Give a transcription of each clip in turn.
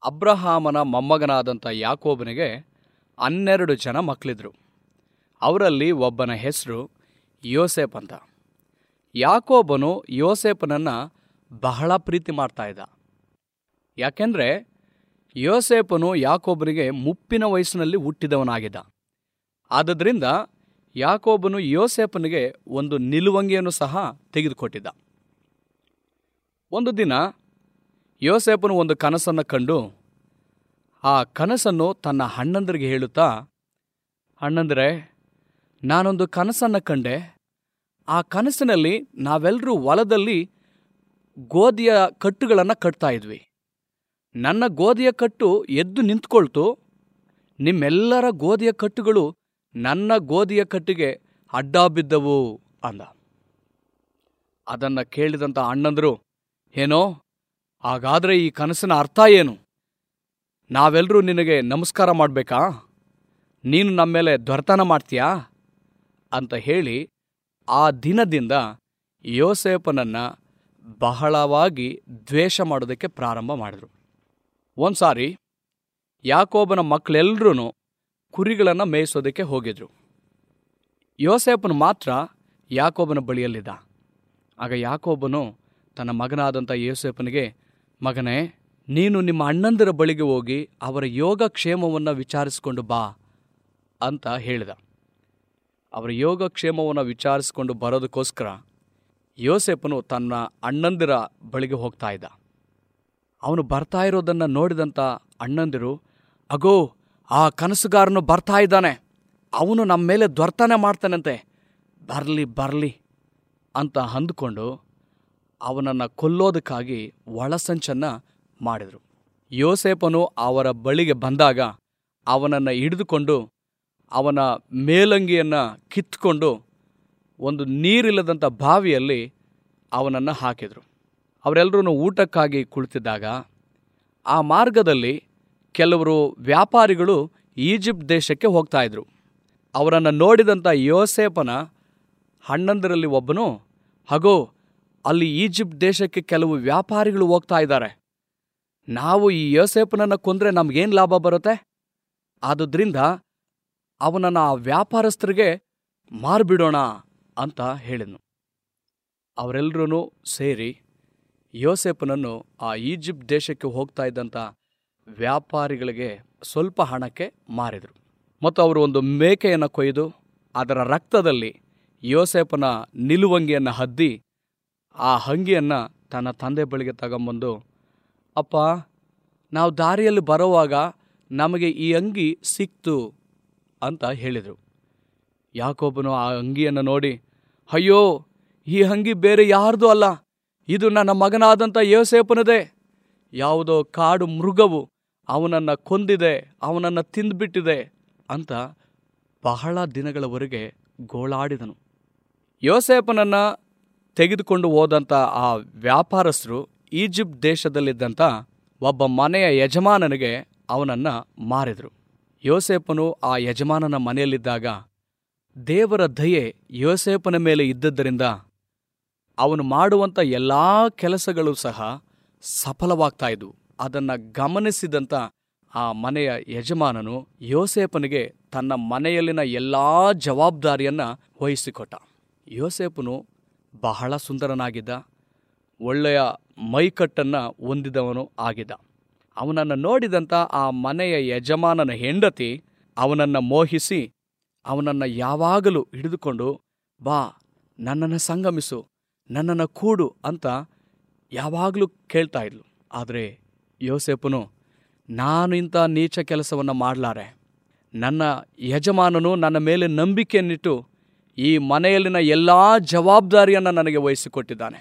ಅಬ್ರಹಾಮನ ಮೊಮ್ಮಗನಾದಂಥ ಯಾಕೋಬನಿಗೆ ಹನ್ನೆರಡು ಜನ ಮಕ್ಕಳಿದ್ರು ಅವರಲ್ಲಿ ಒಬ್ಬನ ಹೆಸರು ಯೋಸೇಪ್ ಅಂತ ಯಾಕೋಬನು ಯೋಸೇಪನನ್ನು ಬಹಳ ಪ್ರೀತಿ ಮಾಡ್ತಾ ಇದ್ದ ಯಾಕೆಂದರೆ ಯೋಸೇಪನು ಯಾಕೋಬನಿಗೆ ಮುಪ್ಪಿನ ವಯಸ್ಸಿನಲ್ಲಿ ಹುಟ್ಟಿದವನಾಗಿದ್ದ ಆದದ್ರಿಂದ ಯಾಕೋಬನು ಯೋಸೇಪನಿಗೆ ಒಂದು ನಿಲುವಂಗಿಯನ್ನು ಸಹ ತೆಗೆದುಕೊಟ್ಟಿದ್ದ ಒಂದು ದಿನ ಯೋಸೇಪನು ಒಂದು ಕನಸನ್ನು ಕಂಡು ಆ ಕನಸನ್ನು ತನ್ನ ಅಣ್ಣಂದರಿಗೆ ಹೇಳುತ್ತಾ ಅಣ್ಣಂದರೆ ನಾನೊಂದು ಕನಸನ್ನು ಕಂಡೆ ಆ ಕನಸಿನಲ್ಲಿ ನಾವೆಲ್ಲರೂ ಹೊಲದಲ್ಲಿ ಗೋಧಿಯ ಕಟ್ಟುಗಳನ್ನು ಕಟ್ತಾ ಇದ್ವಿ ನನ್ನ ಗೋಧಿಯ ಕಟ್ಟು ಎದ್ದು ನಿಂತ್ಕೊಳ್ತು ನಿಮ್ಮೆಲ್ಲರ ಗೋಧಿಯ ಕಟ್ಟುಗಳು ನನ್ನ ಗೋಧಿಯ ಕಟ್ಟಿಗೆ ಅಡ್ಡ ಬಿದ್ದವು ಅಂದ ಅದನ್ನು ಕೇಳಿದಂಥ ಅಣ್ಣಂದರು ಏನೋ ಹಾಗಾದರೆ ಈ ಕನಸಿನ ಅರ್ಥ ಏನು ನಾವೆಲ್ಲರೂ ನಿನಗೆ ನಮಸ್ಕಾರ ಮಾಡಬೇಕಾ ನೀನು ನಮ್ಮ ಮೇಲೆ ದೊರೆತನ ಮಾಡ್ತೀಯಾ ಅಂತ ಹೇಳಿ ಆ ದಿನದಿಂದ ಯೋಸೇಪನನ್ನು ಬಹಳವಾಗಿ ದ್ವೇಷ ಮಾಡೋದಕ್ಕೆ ಪ್ರಾರಂಭ ಮಾಡಿದ್ರು ಒಂದು ಸಾರಿ ಯಾಕೋಬನ ಮಕ್ಕಳೆಲ್ಲರೂ ಕುರಿಗಳನ್ನು ಮೇಯಿಸೋದಕ್ಕೆ ಹೋಗಿದ್ರು ಯೋಸೇಪನು ಮಾತ್ರ ಯಾಕೋಬನ ಬಳಿಯಲ್ಲಿದ್ದ ಆಗ ಯಾಕೋಬನು ತನ್ನ ಮಗನಾದಂಥ ಯೋಸೇಪನಿಗೆ ಮಗನೇ ನೀನು ನಿಮ್ಮ ಅಣ್ಣಂದಿರ ಬಳಿಗೆ ಹೋಗಿ ಅವರ ಯೋಗಕ್ಷೇಮವನ್ನು ವಿಚಾರಿಸಿಕೊಂಡು ಬಾ ಅಂತ ಹೇಳಿದ ಅವರ ಯೋಗಕ್ಷೇಮವನ್ನು ವಿಚಾರಿಸಿಕೊಂಡು ಬರೋದಕ್ಕೋಸ್ಕರ ಯೋಸೇಪನು ತನ್ನ ಅಣ್ಣಂದಿರ ಬಳಿಗೆ ಹೋಗ್ತಾ ಇದ್ದ ಅವನು ಬರ್ತಾ ಇರೋದನ್ನು ನೋಡಿದಂಥ ಅಣ್ಣಂದಿರು ಅಗೋ ಆ ಕನಸುಗಾರನು ಬರ್ತಾ ಇದ್ದಾನೆ ಅವನು ನಮ್ಮ ಮೇಲೆ ದೊರ್ತಾನೆ ಮಾಡ್ತಾನಂತೆ ಬರಲಿ ಬರಲಿ ಅಂತ ಅಂದುಕೊಂಡು ಅವನನ್ನು ಕೊಲ್ಲೋದಕ್ಕಾಗಿ ಒಳಸಂಚನ್ನು ಮಾಡಿದರು ಯೋಸೇಪನು ಅವರ ಬಳಿಗೆ ಬಂದಾಗ ಅವನನ್ನು ಹಿಡಿದುಕೊಂಡು ಅವನ ಮೇಲಂಗಿಯನ್ನು ಕಿತ್ಕೊಂಡು ಒಂದು ನೀರಿಲ್ಲದಂಥ ಬಾವಿಯಲ್ಲಿ ಅವನನ್ನು ಹಾಕಿದರು ಅವರೆಲ್ಲರೂ ಊಟಕ್ಕಾಗಿ ಕುಳಿತಿದ್ದಾಗ ಆ ಮಾರ್ಗದಲ್ಲಿ ಕೆಲವರು ವ್ಯಾಪಾರಿಗಳು ಈಜಿಪ್ಟ್ ದೇಶಕ್ಕೆ ಹೋಗ್ತಾ ಇದ್ರು ಅವರನ್ನು ನೋಡಿದಂಥ ಯೋಸೇಪನ ಹಣ್ಣಂದರಲ್ಲಿ ಒಬ್ಬನು ಹಗೋ ಅಲ್ಲಿ ಈಜಿಪ್ಟ್ ದೇಶಕ್ಕೆ ಕೆಲವು ವ್ಯಾಪಾರಿಗಳು ಹೋಗ್ತಾ ಇದ್ದಾರೆ ನಾವು ಈ ಯೋಸೇಪನನ್ನು ಕೊಂದರೆ ನಮಗೇನು ಲಾಭ ಬರುತ್ತೆ ಆದುದರಿಂದ ಅವನನ್ನು ಆ ವ್ಯಾಪಾರಸ್ಥರಿಗೆ ಮಾರ್ಬಿಡೋಣ ಅಂತ ಹೇಳಿದನು ಅವರೆಲ್ಲರೂ ಸೇರಿ ಯೋಸೇಪನನ್ನು ಆ ಈಜಿಪ್ಟ್ ದೇಶಕ್ಕೆ ಹೋಗ್ತಾ ಇದ್ದಂಥ ವ್ಯಾಪಾರಿಗಳಿಗೆ ಸ್ವಲ್ಪ ಹಣಕ್ಕೆ ಮಾರಿದರು ಮತ್ತು ಅವರು ಒಂದು ಮೇಕೆಯನ್ನು ಕೊಯ್ದು ಅದರ ರಕ್ತದಲ್ಲಿ ಯೋಸೇಪನ ನಿಲುವಂಗಿಯನ್ನು ಹದ್ದಿ ಆ ಹಂಗಿಯನ್ನು ತನ್ನ ತಂದೆ ಬಳಿಗೆ ತಗೊಂಬಂದು ಅಪ್ಪ ನಾವು ದಾರಿಯಲ್ಲಿ ಬರುವಾಗ ನಮಗೆ ಈ ಅಂಗಿ ಸಿಕ್ತು ಅಂತ ಹೇಳಿದರು ಯಾಕೊಬ್ಬನು ಆ ಅಂಗಿಯನ್ನು ನೋಡಿ ಅಯ್ಯೋ ಈ ಅಂಗಿ ಬೇರೆ ಯಾರ್ದೂ ಅಲ್ಲ ಇದು ನನ್ನ ಮಗನಾದಂಥ ಯೋಸೇಪನದೇ ಯಾವುದೋ ಕಾಡು ಮೃಗವು ಅವನನ್ನು ಕೊಂದಿದೆ ಅವನನ್ನು ತಿಂದುಬಿಟ್ಟಿದೆ ಅಂತ ಬಹಳ ದಿನಗಳವರೆಗೆ ಗೋಳಾಡಿದನು ಯೋಸೇಪನನ್ನು ತೆಗೆದುಕೊಂಡು ಹೋದಂಥ ಆ ವ್ಯಾಪಾರಸ್ಥರು ಈಜಿಪ್ಟ್ ದೇಶದಲ್ಲಿದ್ದಂಥ ಒಬ್ಬ ಮನೆಯ ಯಜಮಾನನಿಗೆ ಅವನನ್ನು ಮಾರಿದರು ಯೋಸೇಪನು ಆ ಯಜಮಾನನ ಮನೆಯಲ್ಲಿದ್ದಾಗ ದೇವರ ದಯೆ ಯೋಸೇಪನ ಮೇಲೆ ಇದ್ದದ್ದರಿಂದ ಅವನು ಮಾಡುವಂಥ ಎಲ್ಲ ಕೆಲಸಗಳು ಸಹ ಸಫಲವಾಗ್ತಾ ಇದ್ವು ಅದನ್ನು ಗಮನಿಸಿದಂಥ ಆ ಮನೆಯ ಯಜಮಾನನು ಯೋಸೇಪನಿಗೆ ತನ್ನ ಮನೆಯಲ್ಲಿನ ಎಲ್ಲ ಜವಾಬ್ದಾರಿಯನ್ನ ವಹಿಸಿಕೊಟ್ಟ ಯೋಸೇಪನು ಬಹಳ ಸುಂದರನಾಗಿದ್ದ ಒಳ್ಳೆಯ ಮೈಕಟ್ಟನ್ನು ಹೊಂದಿದವನು ಆಗಿದ್ದ ಅವನನ್ನು ನೋಡಿದಂಥ ಆ ಮನೆಯ ಯಜಮಾನನ ಹೆಂಡತಿ ಅವನನ್ನು ಮೋಹಿಸಿ ಅವನನ್ನು ಯಾವಾಗಲೂ ಹಿಡಿದುಕೊಂಡು ಬಾ ನನ್ನನ್ನು ಸಂಗಮಿಸು ನನ್ನನ್ನು ಕೂಡು ಅಂತ ಯಾವಾಗಲೂ ಕೇಳ್ತಾ ಇದ್ಲು ಆದರೆ ಯೋಸೇಪನು ನಾನು ಇಂಥ ನೀಚ ಕೆಲಸವನ್ನು ಮಾಡಲಾರೆ ನನ್ನ ಯಜಮಾನನು ನನ್ನ ಮೇಲೆ ನಂಬಿಕೆಯನ್ನಿಟ್ಟು ಈ ಮನೆಯಲ್ಲಿನ ಎಲ್ಲ ಜವಾಬ್ದಾರಿಯನ್ನು ನನಗೆ ವಹಿಸಿಕೊಟ್ಟಿದ್ದಾನೆ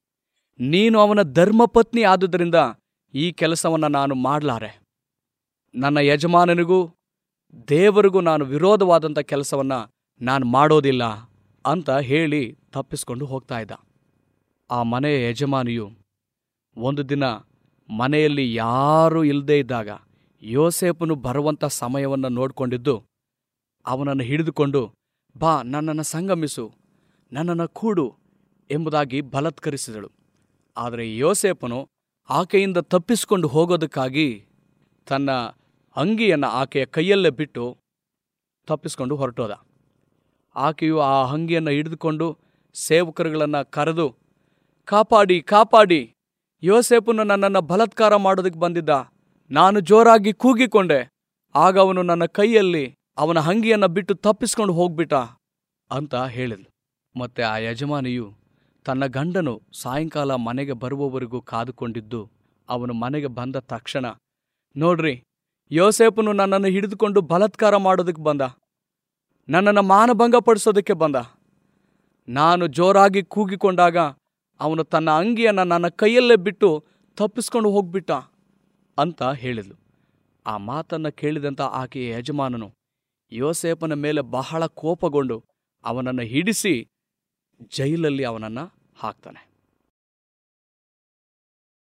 ನೀನು ಅವನ ಧರ್ಮಪತ್ನಿ ಆದುದರಿಂದ ಈ ಕೆಲಸವನ್ನು ನಾನು ಮಾಡಲಾರೆ ನನ್ನ ಯಜಮಾನನಿಗೂ ದೇವರಿಗೂ ನಾನು ವಿರೋಧವಾದಂಥ ಕೆಲಸವನ್ನು ನಾನು ಮಾಡೋದಿಲ್ಲ ಅಂತ ಹೇಳಿ ತಪ್ಪಿಸ್ಕೊಂಡು ಹೋಗ್ತಾ ಇದ್ದ ಆ ಮನೆಯ ಯಜಮಾನಿಯು ಒಂದು ದಿನ ಮನೆಯಲ್ಲಿ ಯಾರೂ ಇಲ್ಲದೇ ಇದ್ದಾಗ ಯೋಸೇಪನು ಬರುವಂಥ ಸಮಯವನ್ನು ನೋಡಿಕೊಂಡಿದ್ದು ಅವನನ್ನು ಹಿಡಿದುಕೊಂಡು ಬಾ ನನ್ನನ್ನು ಸಂಗಮಿಸು ನನ್ನನ್ನು ಕೂಡು ಎಂಬುದಾಗಿ ಬಲತ್ಕರಿಸಿದಳು ಆದರೆ ಯೋಸೇಪನು ಆಕೆಯಿಂದ ತಪ್ಪಿಸಿಕೊಂಡು ಹೋಗೋದಕ್ಕಾಗಿ ತನ್ನ ಅಂಗಿಯನ್ನು ಆಕೆಯ ಕೈಯಲ್ಲೇ ಬಿಟ್ಟು ತಪ್ಪಿಸ್ಕೊಂಡು ಹೊರಟೋದ ಆಕೆಯು ಆ ಅಂಗಿಯನ್ನು ಹಿಡಿದುಕೊಂಡು ಸೇವಕರುಗಳನ್ನು ಕರೆದು ಕಾಪಾಡಿ ಕಾಪಾಡಿ ಯೋಸೇಪನು ನನ್ನನ್ನು ಬಲಾತ್ಕಾರ ಮಾಡೋದಕ್ಕೆ ಬಂದಿದ್ದ ನಾನು ಜೋರಾಗಿ ಕೂಗಿಕೊಂಡೆ ಆಗ ಅವನು ನನ್ನ ಕೈಯಲ್ಲಿ ಅವನ ಅಂಗಿಯನ್ನು ಬಿಟ್ಟು ತಪ್ಪಿಸ್ಕೊಂಡು ಹೋಗ್ಬಿಟ್ಟ ಅಂತ ಹೇಳಿದ್ಲು ಮತ್ತೆ ಆ ಯಜಮಾನಿಯು ತನ್ನ ಗಂಡನು ಸಾಯಂಕಾಲ ಮನೆಗೆ ಬರುವವರೆಗೂ ಕಾದುಕೊಂಡಿದ್ದು ಅವನು ಮನೆಗೆ ಬಂದ ತಕ್ಷಣ ನೋಡ್ರಿ ಯೋಸೇಪನು ನನ್ನನ್ನು ಹಿಡಿದುಕೊಂಡು ಬಲಾತ್ಕಾರ ಮಾಡೋದಕ್ಕೆ ಬಂದ ನನ್ನನ್ನು ಮಾನಭಂಗಪಡಿಸೋದಕ್ಕೆ ಬಂದ ನಾನು ಜೋರಾಗಿ ಕೂಗಿಕೊಂಡಾಗ ಅವನು ತನ್ನ ಅಂಗಿಯನ್ನು ನನ್ನ ಕೈಯಲ್ಲೇ ಬಿಟ್ಟು ತಪ್ಪಿಸ್ಕೊಂಡು ಹೋಗ್ಬಿಟ್ಟ ಅಂತ ಹೇಳಿದ್ಲು ಆ ಮಾತನ್ನು ಕೇಳಿದಂಥ ಆಕೆಯ ಯಜಮಾನನು ಯೋಸೇಪನ ಮೇಲೆ ಬಹಳ ಕೋಪಗೊಂಡು ಅವನನ್ನು ಹಿಡಿಸಿ ಜೈಲಲ್ಲಿ ಅವನನ್ನು ಹಾಕ್ತಾನೆ